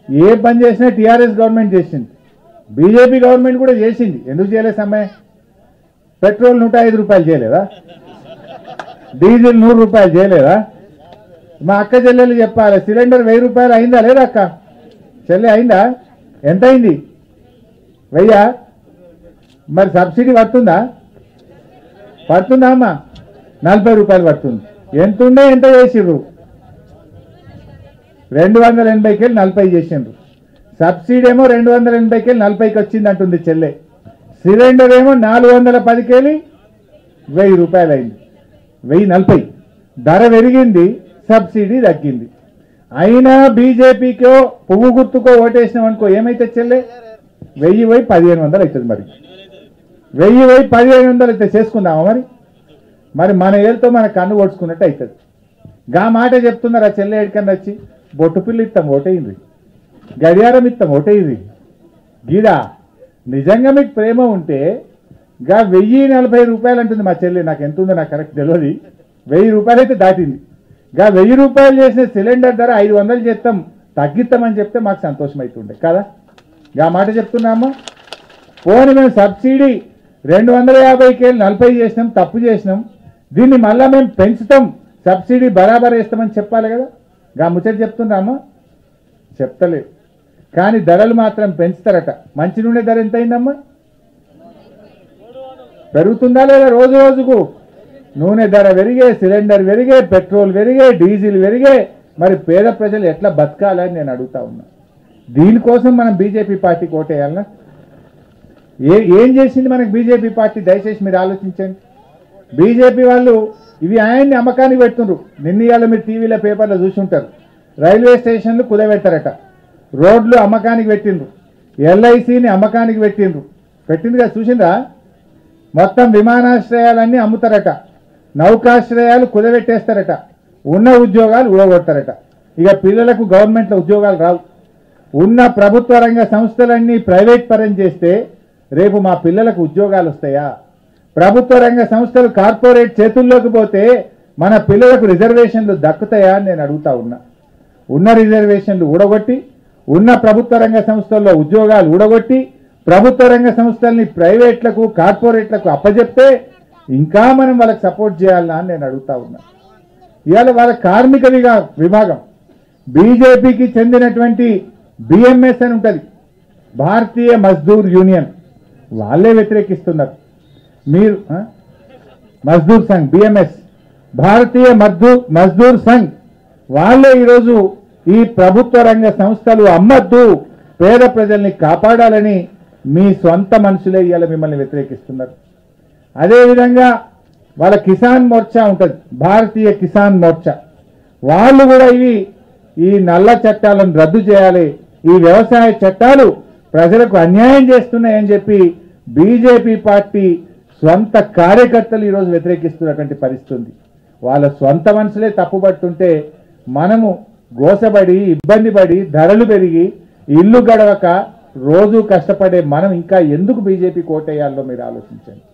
ఏ పని చేసినా TRS government చేసింది బీజేపీ గవర్నమెంట్ కూడా చేసింది ఎందుకు చేయలేదు సమ్మె పెట్రోల్ నూట ఐదు రూపాయలు చేయలేదా డీజిల్ నూరు రూపాయలు చేయలేదా మా అక్క చెల్లెలు చెప్పాలి సిలిండర్ వెయ్యి రూపాయలు అయిందా లేదా అక్క చెల్లె అయిందా ఎంత అయింది వెయ్యా మరి సబ్సిడీ పడుతుందా పడుతుందా అమ్మా నలభై రూపాయలు పడుతుంది ఎంత ఉండే ఎంత చేసిండ్రు రెండు వందల ఎనభైకి వెళ్ళి నలభై చేసిండ్రు సబ్సిడీ ఏమో రెండు వందల ఎనభైకి వెళ్ళి నలభైకి వచ్చింది అంటుంది చెల్లె సిలిండర్ ఏమో నాలుగు వందల పదికి వెళ్ళి వెయ్యి రూపాయలు అయింది వెయ్యి నలభై ధర పెరిగింది సబ్సిడీ తగ్గింది అయినా బీజేపీకో పువ్వు గుర్తుకో ఓటేసినాం అనుకో ఏమైతే చెల్లె వెయ్యి పోయి పదిహేను వందలు అవుతుంది మరి వెయ్యి పోయి పదిహేను వందలు అయితే చేసుకుందామా మరి మరి మన ఏళ్ళతో మన కన్ను కొడుచుకున్నట్టు అవుతుంది గా మాట చెప్తున్నారు ఆ చెల్లె ఎడికన్నా వచ్చి బొట్టు పిల్లి ఇస్తాం ఓటైంది గడియారం ఇస్తాం ఓటైంది గీడా నిజంగా మీకు ప్రేమ ఉంటే గా వెయ్యి నలభై రూపాయలు అంటుంది మా చెల్లి నాకు ఎంత ఉందో నాకు కరెక్ట్ తెలియదు వెయ్యి రూపాయలు అయితే దాటింది గా వెయ్యి రూపాయలు చేసిన సిలిండర్ ధర ఐదు వందలు చేస్తాం తగ్గిస్తామని చెప్తే మాకు సంతోషం అవుతుండే కదా గా మాట చెప్తున్నామా పోనీ మేము సబ్సిడీ రెండు వందల యాభైకి వెళ్ళి నలభై చేసినాం తప్పు చేసినాం దీన్ని మళ్ళా మేము పెంచుతాం సబ్సిడీ బరాబర్ వేస్తామని చెప్పాలి కదా గా ముచ్చట చెప్తున్నామా చెప్తలేదు కానీ ధరలు మాత్రం పెంచుతారట మంచి నూనె ధర ఎంత అయిందమ్మా పెరుగుతుందా లేదా రోజు రోజుకు నూనె ధర పెరిగే సిలిండర్ పెరిగే పెట్రోల్ పెరిగే డీజిల్ పెరిగే మరి పేద ప్రజలు ఎట్లా బతకాలని నేను అడుగుతా ఉన్నా దీనికోసం మనం బీజేపీ పార్టీకి ఓటేయాలనా ఏ ఏం చేసింది మనకి బీజేపీ పార్టీ దయచేసి మీరు ఆలోచించండి బీజేపీ వాళ్ళు ఇవి ఆయన్ని అమ్మకానికి పెడుతుండ్రు నిన్న ఇవాళ మీరు టీవీలో పేపర్లో చూసుంటారు రైల్వే స్టేషన్లు కుదబెట్టారట రోడ్లు అమ్మకానికి పెట్టిండ్రు ఎల్ఐసిని అమ్మకానికి పెట్టిండ్రు పెట్టిందిగా చూసిండ్రా మొత్తం విమానాశ్రయాలన్నీ అమ్ముతారట నౌకాశ్రయాలు కుదబెట్టేస్తారట ఉన్న ఉద్యోగాలు ఊడగొడతారట ఇక పిల్లలకు గవర్నమెంట్లో ఉద్యోగాలు రావు ఉన్న ప్రభుత్వ రంగ సంస్థలన్నీ ప్రైవేట్ పరం చేస్తే రేపు మా పిల్లలకు ఉద్యోగాలు వస్తాయా ప్రభుత్వ రంగ సంస్థలు కార్పొరేట్ చేతుల్లోకి పోతే మన పిల్లలకు రిజర్వేషన్లు దక్కుతాయా అని నేను అడుగుతా ఉన్నా ఉన్న రిజర్వేషన్లు ఊడగొట్టి ఉన్న ప్రభుత్వ రంగ సంస్థల్లో ఉద్యోగాలు ఊడగొట్టి ప్రభుత్వ రంగ సంస్థల్ని ప్రైవేట్లకు కార్పొరేట్లకు అప్పజెప్తే ఇంకా మనం వాళ్ళకి సపోర్ట్ చేయాలనా అని నేను అడుగుతా ఉన్నా ఇవాళ వాళ్ళ కార్మిక విగా- విభాగం బీజేపీకి చెందినటువంటి బిఎంఎస్ అని ఉంటుంది భారతీయ మజ్దూర్ యూనియన్ వాళ్ళే వ్యతిరేకిస్తున్నారు మీరు ఆ? మజ్దూర్ సంఘ్ బిఎంఎస్ భారతీయ మజ్దూర్ మజ్దూర్ సంఘ్ వాళ్ళే ఈరోజు ఈ ప్రభుత్వ రంగ సంస్థలు అమ్మద్దు పేద ప్రజల్ని కాపాడాలని మీ సొంత మనుషులే ఇవాళ మిమ్మల్ని వ్యతిరేకిస్తున్నారు అదేవిధంగా వాళ్ళ కిసాన్ మోర్చా ఉంటుంది భారతీయ కిసాన్ మోర్చా వాళ్ళు కూడా ఇవి ఈ నల్ల చట్టాలను రద్దు చేయాలి ఈ వ్యవసాయ చట్టాలు ప్రజలకు అన్యాయం చేస్తున్నాయని చెప్పి బీజేపీ పార్టీ స్వంత కార్యకర్తలు ఈరోజు వ్యతిరేకిస్తున్నటువంటి పరిస్థితి ఉంది వాళ్ళ స్వంత మనుషులే తప్పుపడుతుంటే మనము గోసబడి ఇబ్బంది పడి ధరలు పెరిగి ఇల్లు గడవక రోజు కష్టపడే మనం ఇంకా ఎందుకు బీజేపీ కోటేయాలో మీరు ఆలోచించండి